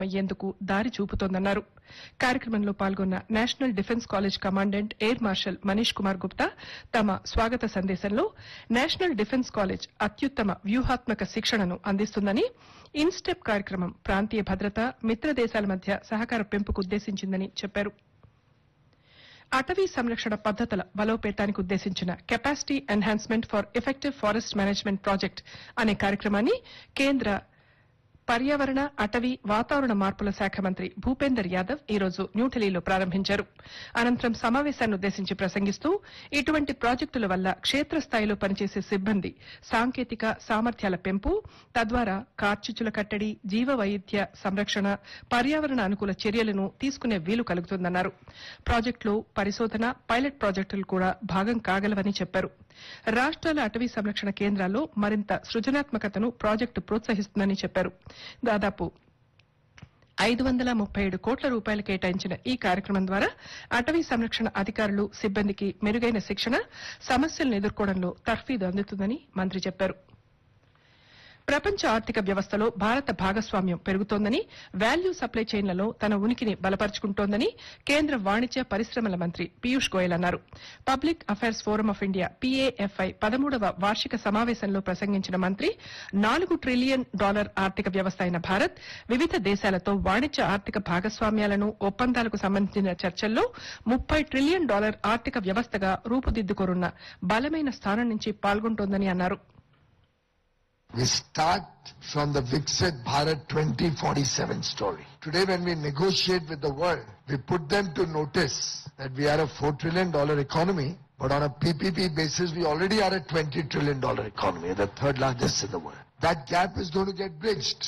అయ్యేందుకు దారి చూపుతోందన్నారు కార్యక్రమంలో పాల్గొన్న National Defence College commandant Air Marshal Manish Kumar Gupta తమ స్వాగత సందేశంలో నేషనల్ డిఫెన్స్ కాలేజ్ అత్యుత్తమ వ్యూహాత్మక శిక్షణను అందిస్తుందని ఇన్స్టెప్ కార్యక్రమం ప్రాంతీయ భద్రత మిత్ర దేశాల మధ్య సహకార పెంపుకు ఉద్దేశించిందని చెప్పారు అటవీ సంరక్షణ పద్దతుల బలోపేతానికి ఉద్దేశించిన capacity enhancement for effective forest management project అనే కార్యక్రమాన్ని కేంద్ర పర్యావరణ అటవీ వాతావరణ మార్పుల శాఖ మంత్రి భూపేందర్ యాదవ్ ఈ రోజు న్యూఢిల్లీలో ప్రారంభించారు అనంతరం సమావేశాన్ని ఉద్దేశించి ప్రసంగిస్తూ ఇటువంటి ప్రాజెక్టుల వల్ల క్షేత్రస్థాయిలో పనిచేసే సిబ్బంది సాంకేతిక సామర్థ్యాల పెంపు తద్వారా కార్చిచ్చుల కట్టడి జీవ వైవిధ్య సంరక్షణ పర్యావరణ అనుకూల చర్యలను తీసుకునే వీలు కలుగుతుందన్నారు ప్రాజెక్టులో పరిశోధన పైలట్ ప్రాజెక్టులు కూడా భాగం కాగలవని చెప్పారు రాష్ట్రాల అటవీ సంరక్షణ కేంద్రాల్లో మరింత సృజనాత్మకతను ప్రాజెక్టు ప్రోత్సహిస్తుందని చెప్పారు దాదాపు ఐదు వందల ముప్పై ఏడు కోట్ల రూపాయలు కేటాయించిన ఈ కార్యక్రమం ద్వారా అటవీ సంరక్షణ అధికారులు సిబ్బందికి మెరుగైన శిక్షణ సమస్యలను ఎదుర్కోవడంలో తర్ఫీదు అందుతుందని మంత్రి చెప్పారు ప్రపంచ ఆర్థిక వ్యవస్థలో భారత భాగస్వామ్యం పెరుగుతోందని వాల్యూ సప్లై చైన్లలో తన ఉనికిని బలపరుచుకుంటోందని కేంద్ర వాణిజ్య పరిశ్రమల మంత్రి పీయూష్ గోయల్ అన్నారు public affairs forum of India PAFI పదమూడవ వార్షిక సమావేశంలో ప్రసంగించిన మంత్రి నాలుగు ట్రిలియన్ డాలర్ ఆర్థిక వ్యవస్థ అయిన భారత్ వివిధ దేశాలతో వాణిజ్య ఆర్థిక భాగస్వామ్యాలను ఒప్పందాలకు సంబంధించిన చర్చల్లో ముప్పై ట్రిలియన్ డాలర్ ఆర్థిక వ్యవస్థగా రూపుదిద్దుకోనున్న బలమైన స్థానం నుంచి పాల్గొంటోందని అన్నారు We start from the Viksit Bharat 2047 story. Today when we negotiate with the world, we put them to notice that we are a 4 trillion dollar economy, but on a PPP basis we already are a 20 trillion dollar economy, the third largest in the world. That gap is going to get bridged.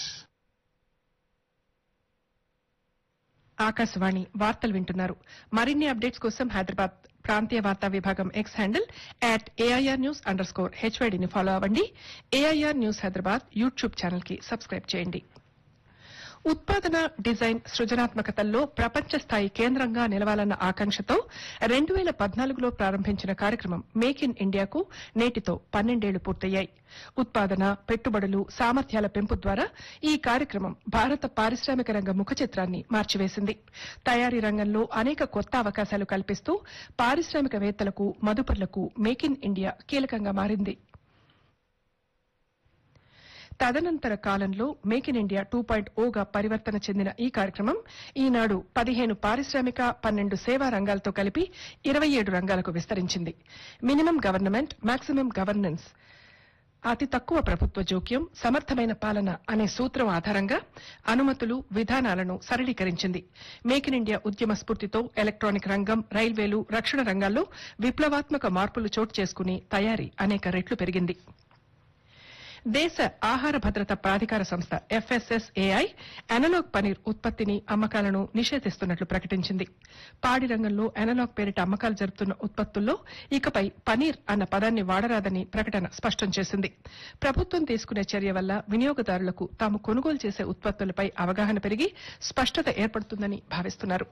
Akashvani వార్తలు వింటున్నారు మరిన్ని updates కోసం హైదరాబాద్ ప్రాంతీయ వార్తా విభాగం X handle at AIR news underscore స్కోర్ హెచ్వైడిని follow అవ్వండి AIR news Hyderabad YouTube channel కి సబ్స్క్రైబ్ చేయండి ఉత్పాదన డిజైన్ సృజనాత్మకతల్లో ప్రపంచ స్థాయి కేంద్రంగా నిలవాలన్న ఆకాంక్షతో రెండు వేల పద్నాలుగులో ప్రారంభించిన కార్యక్రమం మేక్ ఇన్ ఇండియాకు నేటితో పన్నెండేళ్లు పూర్తయ్యాయి ఉత్పాదన పెట్టుబడులు సామర్థ్యాల పెంపు ద్వారా ఈ కార్యక్రమం భారత పారిశ్రామిక రంగ ముఖ చిత్రాన్ని మార్చివేసింది తయారీ రంగంలో అనేక కొత్త అవకాశాలు కల్పిస్తూ పారిశ్రామికవేత్తలకు మదుపర్లకు మేక్ ఇన్ ఇండియా కీలకంగా మారింది తదనంతర కాలంలో make in India two point ఓగా పరివర్తన చెందిన ఈ కార్యక్రమం ఈనాడు పదిహేను పారిశ్రామిక పన్నెండు సేవా రంగాలతో కలిపి ఇరవై ఏడు రంగాలకు విస్తరించింది మినిమం గవర్నమెంట్ మాక్సిమం గవర్నెన్స్ అతి తక్కువ ప్రభుత్వ జోక్యం సమర్థమైన పాలన అనే సూత్రం ఆధారంగా అనుమతులు విధానాలను సరళీకరించింది మేక్ ఇన్ ఇండియా ఉద్యమ స్ఫూర్తితో ఎలక్ట్రానిక్ రంగం రైల్వేలు రక్షణ రంగాల్లో విప్లవాత్మక మార్పులు చోటు చేసుకుని తయారీ అనేక రెట్లు పెరిగింది దేశ ఆహార భద్రత ప్రాధికార సంస్థ ఎఫ్ఎస్ఎస్ఏఐ అనలాగ్ పనీర్ ఉత్పత్తిని అమ్మకాలను నిషేధిస్తున్నట్లు ప్రకటించింది పాడి రంగంలో అనలాగ్ పేరిట అమ్మకాలు జరుపుతున్న ఉత్పత్తుల్లో ఇకపై పనీర్ అన్న పదాన్ని వాడరాదని ప్రకటన స్పష్టం చేసింది ప్రభుత్వం తీసుకునే చర్య వల్ల వినియోగదారులకు తాము కొనుగోలు చేసే ఉత్పత్తులపై అవగాహన పెరిగి స్పష్టత ఏర్పడుతుందని భావిస్తున్నారు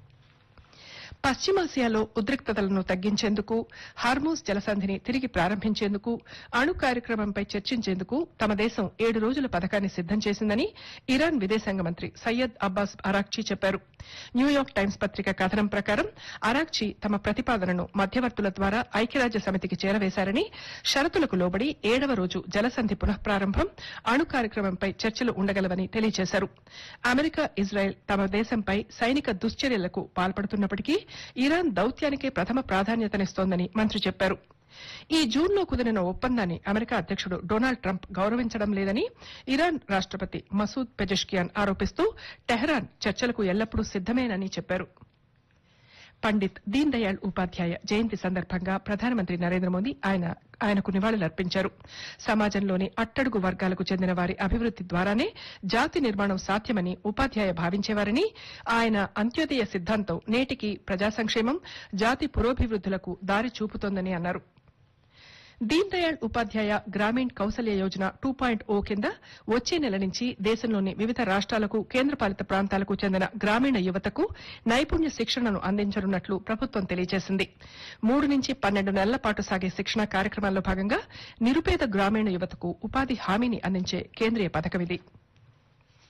పశ్చిమాసియాలో ఉద్రిక్తతలను తగ్గించేందుకు హార్మోస్ జలసంధిని తిరిగి ప్రారంభించేందుకు అణు కార్యక్రమంపై చర్చించేందుకు తమ దేశం ఏడు రోజుల పథకాన్ని సిద్దం చేసిందని ఇరాన్ విదేశాంగ మంత్రి సయ్యద్ అబ్బాస్ అరాక్చీ చెప్పారు న్యూయార్క్ టైమ్స్ పత్రిక కథనం ప్రకారం అరాక్చీ తమ ప్రతిపాదనను మధ్యవర్తుల ద్వారా ఐక్యరాజ్య సమితికి చేరవేశారని షరతులకు లోబడి ఏడవ రోజు జలసంధి పునఃప్రారంభం అణు కార్యక్రమంపై చర్చలు ఉండగలవని తెలియజేశారు అమెరికా ఇజ్రాయెల్ తమ దేశంపై సైనిక దుశ్చర్యలకు పాల్పడుతున్నప్పటికీ ఇరాన్ దౌత్యానికే ప్రథమ ప్రాధాన్యతనిస్తోందని మంత్రి చెప్పారు ఈ జూన్లో కుదిరిన ఒప్పందాన్ని అమెరికా అధ్యక్షుడు డొనాల్డ్ ట్రంప్ గౌరవించడం లేదని ఇరాన్ రాష్టపతి మసూద్ పెజెష్కియాన్ ఆరోపిస్తూ టెహ్రాన్ చర్చలకు ఎల్లప్పుడూ సిద్దమేనని చెప్పారు పండిత్ దీన్ దయాళ్ ఉపాధ్యాయ జయంతి సందర్భంగా ప్రధానమంత్రి నరేంద్ర మోదీ ఆయన ఆయనకు నివాళులర్పించారు సమాజంలోని అట్టడుగు వర్గాలకు చెందిన వారి అభివృద్ది ద్వారానే జాతి నిర్మాణం సాధ్యమని ఉపాధ్యాయ భావించేవారని ఆయన అంత్యోదయ సిద్ధాంతం నేటికి ప్రజా సంక్షేమం జాతి పురోభివృద్దులకు దారి చూపుతోందని అన్నారు Deen Dayal Upadhyaya Grameen Kaushalya Yojana two point O కింద వచ్చే నెల నుంచి దేశంలోని వివిధ రాష్ట్రాలకు కేంద్రపాలిత ప్రాంతాలకు చెందిన గ్రామీణ యువతకు నైపుణ్య శిక్షణను అందించనున్నట్లు ప్రభుత్వం తెలియజేసింది మూడు నుంచి పన్నెండు నెలల పాటు సాగే శిక్షణ కార్యక్రమాల్లో భాగంగా నిరుపేద గ్రామీణ యువతకు ఉపాధి హామీని అందించే కేంద్రీయ పథకం ఇది